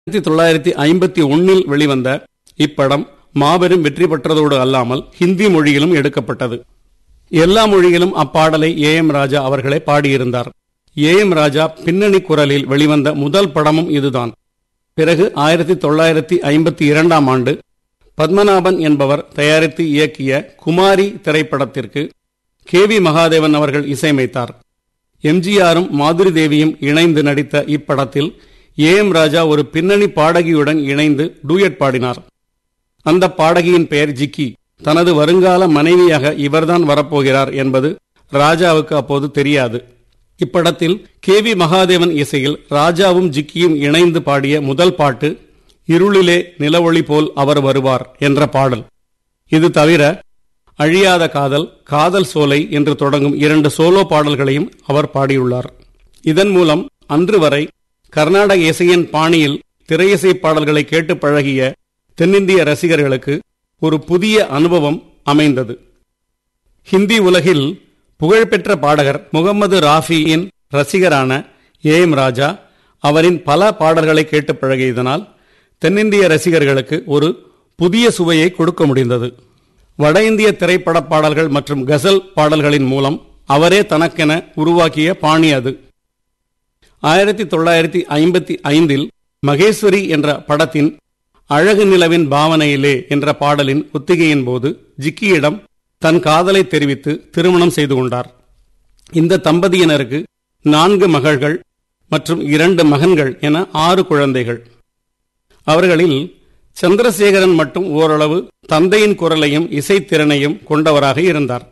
ஆயிரத்தி தொள்ளாயிரத்தி ஐம்பத்தி ஒன்னில் வெளிவந்த இப்படம் மாபெரும் வெற்றி பெற்றதோடு அல்லாமல் ஹிந்தி மொழியிலும் எடுக்கப்பட்டது எல்லா மொழியிலும் அப்பாடலை ஏ எம் ராஜா அவர்களே பாடியிருந்தார் ஏ எம் ராஜா பின்னணி குரலில் வெளிவந்த முதல் படமும் இதுதான் பிறகு ஆயிரத்தி தொள்ளாயிரத்தி ஐம்பத்தி இரண்டாம் ஆண்டு பத்மநாபன் என்பவர் தயாரித்து இயக்கிய குமாரி திரைப்படத்திற்கு கே வி மகாதேவன் அவர்கள் இசையமைத்தார் எம்ஜிஆரும் மாதுரி தேவியும் இணைந்து நடித்த இப்படத்தில் ஏ எம் ராஜா ஒரு பின்னணி பாடகியுடன் இணைந்து டூயட் பாடினார் அந்த பாடகியின் பெயர் ஜிக்கி தனது வருங்கால மனைவியாக இவர்தான் வரப்போகிறார் என்பது ராஜாவுக்கு அப்போது தெரியாது இப்படத்தில் கே வி மகாதேவன் இசையில் ராஜாவும் ஜிக்கியும் இணைந்து பாடிய முதல் பாட்டு இருளிலே நிலவொளி போல் அவர் வருவார் என்ற பாடல் இது தவிர அழியாத காதல் காதல் சோலை என்று தொடங்கும் இரண்டு சோலோ பாடல்களையும் அவர் பாடியுள்ளார் இதன் மூலம் அன்று வரை கர்நாடக இசையின் பாணியில் திரையிசை பாடல்களை கேட்டு பழகிய தென்னிந்திய ரசிகர்களுக்கு ஒரு புதிய அனுபவம் அமைந்தது ஹிந்தி உலகில் புகழ்பெற்ற பாடகர் முகமது ராஃபியின் ரசிகரான ஏ எம் ராஜா அவரின் பல பாடல்களை கேட்டு பழகியதனால் தென்னிந்திய ரசிகர்களுக்கு ஒரு புதிய சுவையை கொடுக்க முடிந்தது வட இந்திய திரைப்பட பாடல்கள் மற்றும் கசல் பாடல்களின் மூலம் அவரே தனக்கென உருவாக்கிய பாணி அது ஆயிரத்தி தொள்ளாயிரத்தி ஐம்பத்தி ஐந்தில் மகேஸ்வரி என்ற படத்தின் அழகு நிலவின் பாவனையிலே என்ற பாடலின் ஒத்திகையின் போது ஜிக்கியிடம் தன் காதலை தெரிவித்து திருமணம் செய்து கொண்டார் இந்த தம்பதியினருக்கு நான்கு மகள்கள் மற்றும் இரண்டு மகன்கள் என ஆறு குழந்தைகள் அவர்களில் சந்திரசேகரன் மட்டும் ஓரளவு தந்தையின் குரலையும் இசைத்திறனையும் கொண்டவராக இருந்தார்